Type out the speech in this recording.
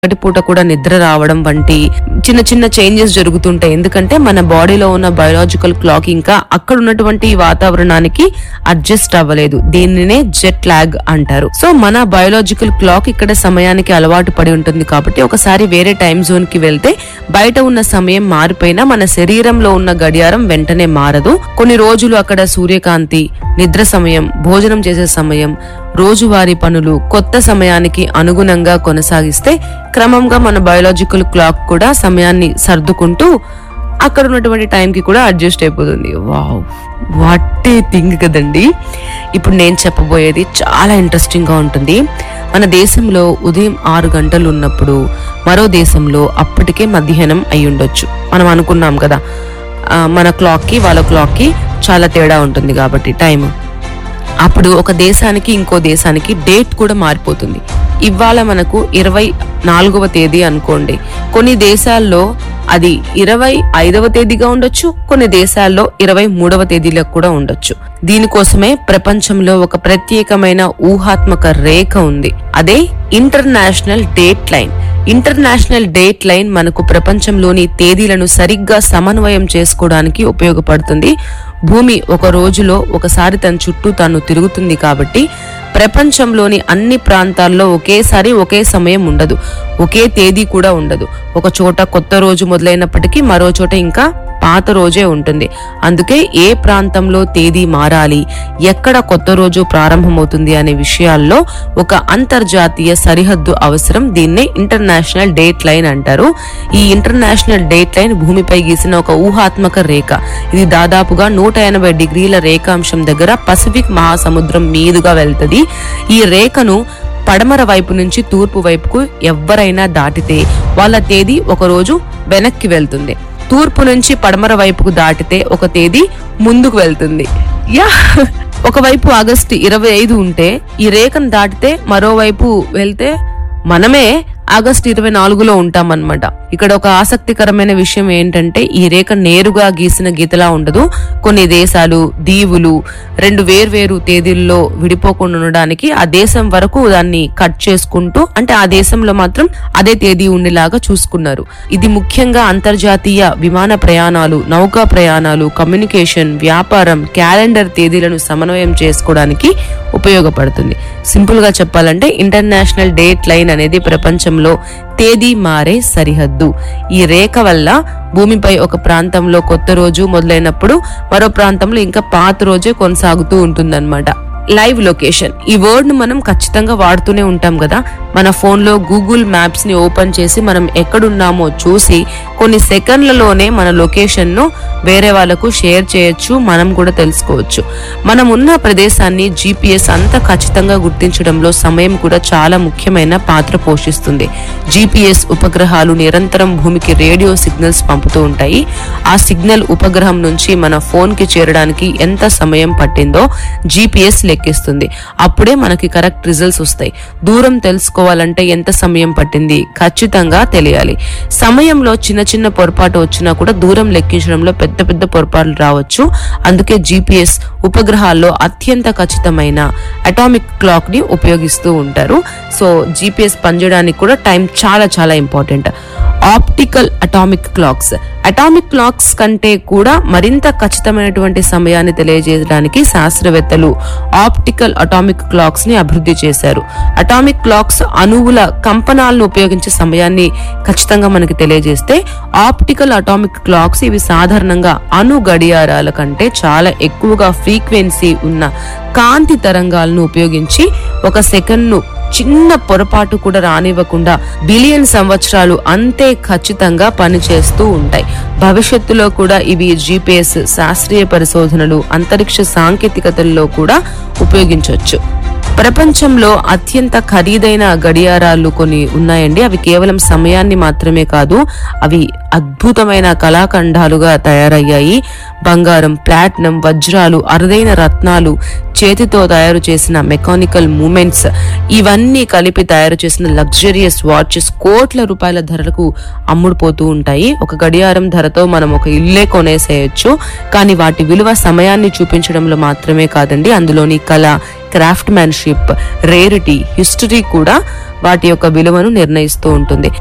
పగటిపూట కూడా నిద్ర రావడం వంటి చిన్న చిన్న చేంజెస్ జరుగుతుంటాయి ఎందుకంటే మన బాడీలో ఉన్న బయోలాజికల్ క్లాక్ ఇంకా అక్కడ ఉన్నటువంటి వాతావరణానికి అడ్జస్ట్ అవ్వలేదు దీనినే జెట్ లాగ్ అంటారు సో మన బయోలాజికల్ క్లాక్ ఇక్కడ సమయానికి అలవాటు పడి ఉంటుంది కాబట్టి ఒకసారి వేరే టైం జోన్ కి వెళ్తే బయట ఉన్న సమయం మారిపోయినా మన శరీరంలో ఉన్న గడియారం వెంటనే మారదు కొన్ని రోజులు అక్కడ సూర్యకాంతి నిద్ర సమయం భోజనం చేసే సమయం రోజువారీ పనులు కొత్త సమయానికి అనుగుణంగా కొనసాగిస్తే క్రమంగా మన బయోలాజికల్ క్లాక్ కూడా సమయాన్ని సర్దుకుంటూ అక్కడ ఉన్నటువంటి టైంకి కూడా అడ్జస్ట్ అయిపోతుంది వావ్ వాట్ ఏ థింగ్ కదండి ఇప్పుడు నేను చెప్పబోయేది చాలా ఇంట్రెస్టింగ్ గా ఉంటుంది మన దేశంలో ఉదయం ఆరు గంటలు ఉన్నప్పుడు మరో దేశంలో అప్పటికే మధ్యాహ్నం అయి ఉండొచ్చు మనం అనుకున్నాం కదా ఆ, మన క్లాక్ కి వాళ్ళ క్లాక్ కి చాలా తేడా ఉంటుంది కాబట్టి టైం అప్పుడు ఒక దేశానికి ఇంకో దేశానికి డేట్ కూడా మారిపోతుంది ఇవాళ మనకు ఇరవై నాలుగవ తేదీ అనుకోండి కొన్ని దేశాల్లో అది ఇరవై ఐదవ తేదీగా ఉండొచ్చు కొన్ని దేశాల్లో ఇరవై మూడవ తేదీలకు కూడా ఉండొచ్చు దీనికోసమే ప్రపంచంలో ఒక ప్రత్యేకమైన ఊహాత్మక రేఖ ఉంది అదే international date line international date line మనకు ప్రపంచంలోని తేదీలను సరిగ్గా సమన్వయం చేసుకోవడానికి ఉపయోగపడుతుంది భూమి ఒక రోజులో ఒకసారి తన చుట్టూ తాను తిరుగుతుంది కాబట్టి ప్రపంచంలోని అన్ని ప్రాంతాల్లో ఒకేసారి ఒకే సమయం ఉండదు ఒకే తేదీ కూడా ఉండదు ఒక చోట కొత్త రోజు మొదలైనప్పటికీ మరో చోట ఇంకా పాత రోజే ఉంటుంది అందుకే ఏ ప్రాంతంలో తేదీ మారాలి ఎక్కడ కొత్త రోజు ప్రారంభమవుతుంది అనే విషయాల్లో ఒక అంతర్జాతీయ సరిహద్దు అవసరం దీన్నే ఇంటర్నేషనల్ డేట్ లైన్ అంటారు ఈ ఇంటర్నేషనల్ డేట్ లైన్ భూమిపై గీసిన ఒక ఊహాత్మక రేఖ ఇది దాదాపుగా నూట ఎనభై డిగ్రీల రేఖాంశం దగ్గర పసిఫిక్ మహాసముద్రం మీదుగా వెళ్తది ఈ రేఖను పడమర వైపు నుంచి తూర్పు వైపుకు ఎవరైనా దాటితే వాళ్ళ తేదీ ఒక రోజు వెనక్కి వెళ్తుంది తూర్పు నుంచి పడమర వైపుకు దాటితే ఒక తేదీ ముందుకు వెళ్తుంది యా ఒకవైపు ఆగస్టు ఇరవై ఐదు ఉంటే ఈ రేఖను దాటితే మరోవైపు వెళ్తే మనమే ఆగస్టు ఇరవై నాలుగులో ఉంటామన్నమాట ఇక్కడ ఒక ఆసక్తికరమైన విషయం ఏంటంటే ఈ రేఖ నేరుగా గీసిన గీతలా ఉండదు కొన్ని దేశాలు దీవులు రెండు వేర్వేరు తేదీల్లో విడిపోకుండా ఉండడానికి ఆ దేశం వరకు దాన్ని కట్ చేసుకుంటూ అంటే ఆ దేశంలో మాత్రం అదే తేదీ ఉండేలాగా చూసుకున్నారు ఇది ముఖ్యంగా అంతర్జాతీయ విమాన ప్రయాణాలు నౌకా ప్రయాణాలు కమ్యూనికేషన్ వ్యాపారం క్యాలెండర్ తేదీలను సమన్వయం చేసుకోవడానికి ఉపయోగపడుతుంది సింపుల్ గా చెప్పాలంటే ఇంటర్నేషనల్ డేట్ లైన్ అనేది ప్రపంచంలో తేదీ మారే సరిహద్దు ఈ రేఖ వల్ల భూమిపై ఒక ప్రాంతంలో కొత్త రోజు మొదలైనప్పుడు మరో ప్రాంతంలో ఇంకా పాత రోజే కొనసాగుతూ ఉంటుందన్నమాట లైవ్ లొకేషన్ ఈ వర్డ్ ను మనం ఖచ్చితంగా వాడుతూనే ఉంటాం కదా మన ఫోన్ లో గూగుల్ మ్యాప్స్ ని ఓపెన్ చేసి మనం ఎక్కడున్నామో చూసి కొన్ని సెకండ్లలోనే మన లొకేషన్ ను వేరే వాళ్ళకు షేర్ చేయొచ్చు మనం కూడా తెలుసుకోవచ్చు మనం ఉన్న ప్రదేశాన్ని జీపీఎస్ అంత ఖచ్చితంగా గుర్తించడంలో సమయం కూడా చాలా ముఖ్యమైన పాత్ర పోషిస్తుంది జీపీఎస్ ఉపగ్రహాలు నిరంతరం భూమికి రేడియో సిగ్నల్స్ పంపుతూ ఉంటాయి ఆ సిగ్నల్ ఉపగ్రహం నుంచి మన ఫోన్ కి చేరడానికి ఎంత సమయం పట్టిందో జీపీఎస్ లెక్కిస్తుంది అప్పుడే మనకి కరెక్ట్ రిజల్ట్స్ వస్తాయి దూరం తెలుసుకోవాలంటే ఎంత సమయం పట్టింది ఖచ్చితంగా తెలియాలి సమయంలో చిన్న చిన్న పొరపాటు వచ్చినా కూడా దూరం లెక్కించడంలో పెద్ద పెద్ద పొరపాట్లు రావచ్చు అందుకే జీపీఎస్ ఉపగ్రహాల్లో అత్యంత ఖచ్చితమైన అటామిక్ క్లాక్ ని ఉపయోగిస్తూ ఉంటారు సో జీపీఎస్ పనిచేయడానికి కూడా టైం చాలా చాలా important optical atomic clocks atomic clocks కంటే కూడా మరింత ఖచ్చితమైనటువంటి సమయాన్ని తెలియజేయడానికి శాస్త్రవేత్తలు ఆప్టికల్ అటామిక్ క్లాక్స్ ని అభివృద్ధి చేశారు అటామిక్ క్లాక్స్ అణువుల కంపనాలను ఉపయోగించే సమయాన్ని ఖచ్చితంగా మనకి తెలియజేస్తే ఆప్టికల్ అటామిక్ క్లాక్స్ ఇవి సాధారణంగా అణు గడియారాల కంటే చాలా ఎక్కువగా ఫ్రీక్వెన్సీ ఉన్న కాంతి తరంగాలను ఉపయోగించి ఒక సెకండ్ ను చిన్న పొరపాటు కూడా రానివ్వకుండా బిలియన్ సంవత్సరాలు అంతే ఖచ్చితంగా పనిచేస్తూ ఉంటాయి భవిష్యత్తులో కూడా ఇవి జీపీఎస్ శాస్త్రీయ పరిశోధనలు అంతరిక్ష సాంకేతికతల్లో కూడా ఉపయోగించవచ్చు ప్రపంచంలో అత్యంత ఖరీదైన గడియారాలు కొన్ని ఉన్నాయండి అవి కేవలం సమయాన్ని మాత్రమే కాదు అవి అద్భుతమైన కళాఖండాలుగా తయారయ్యాయి బంగారం ప్లాటినం వజ్రాలు అరుదైన రత్నాలు చేతితో తయారు చేసిన మెకానికల్ మూమెంట్స్ ఇవన్నీ కలిపి తయారు చేసిన లగ్జరియస్ వాచెస్ కోట్ల రూపాయల ధరలకు అమ్ముడుపోతూ ఉంటాయి ఒక గడియారం ధరతో మనం ఒక ఇల్లే కొనేసేయచ్చు కానీ వాటి విలువ సమయాన్ని చూపించడంలో మాత్రమే కాదండి అందులోని కళ క్రాఫ్ట్ మ్యాన్షిప్ రేరిటీ హిస్టరీ కూడా వాటి యొక్క విలువను నిర్ణయిస్తూ ఉంటుంది